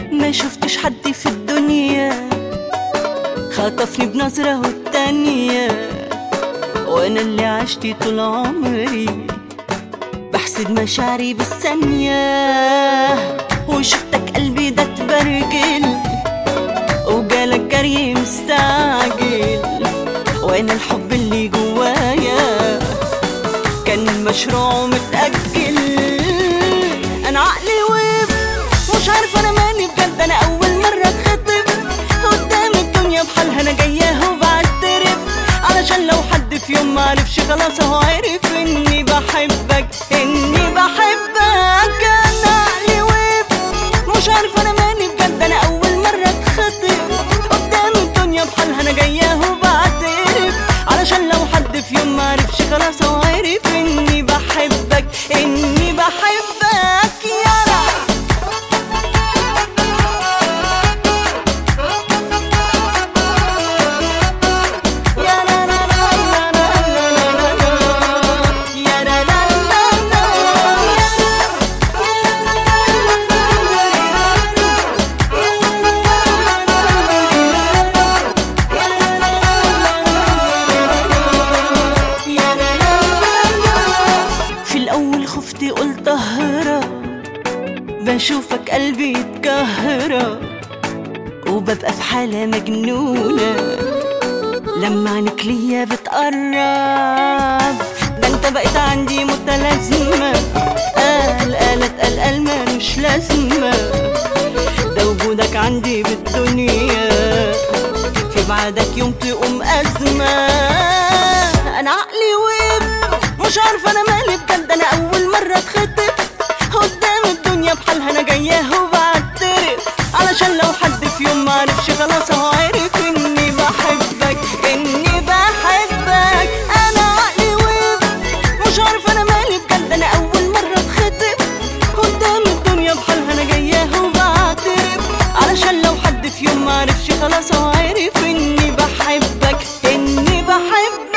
ما شفتش حد في الدنيا خطفني بنظرة والتانية وانا اللي عشت طول عمري بحسد مشاعري بالثانية وشفتك قلبي ده تبرجل وجالك جري مستعجل وانا الحب اللي جوايا كان مشروع متأجل انا عقلي ويب مش عارفه انا مالي بجد انا اول مره اتخطب قدام الدنيا بحالها انا جاياه وبعترف علشان لو حد في يوم معرفش خلاص هو عرف اني بحبك اني بحبك انا عقلي ويب مش عارفه انا مالي بجد انا اول مره اتخطب قدام الدنيا بحالها انا جاياه وبعترف علشان لو حد في يوم معرفش خلاص هو عرف اني بحبك اني بحبك يا يا لا لا لا لا لا لا لا لا. يا لا لا لا لا. يا لا لا لا لا. في الأول خفت قلت أهرب بشوفك قلبي يتكهرب وببقى في حالة مجنونة لما عينك ليا بتقرب ده انت بقيت عندي متلازمة قال قالت قال قال مالوش لازمة ده وجودك عندي بالدنيا في بعدك يوم تقوم أزمة أنا عقلي ويب مش عارفة أنا مالي بجد أنا أول مرة اتخطب قدام الدنيا بحالها أنا جاياه وبعترف علشان لو حد في يوم معرفش خلاص هو عرف إني بحبك إني بحبك أنا عقلي ويب مش عارفة أنا مالي بجد أنا أول مرة اتخطب قدام الدنيا بحالها أنا جاياه وبعترف علشان لو حد في يوم معرفش خلاص هو عرف إني بحبك إني بحبك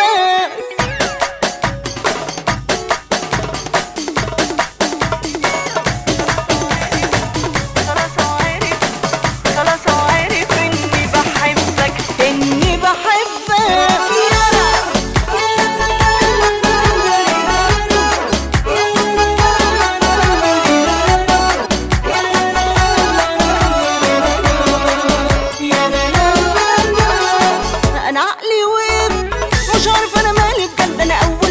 خلاص هو عرف خلاص هو عرف إني بحبك إني بحبك يا يا لا لا لا لا. انا عقلي ويب مش عارفه انا مالي بجد انا اول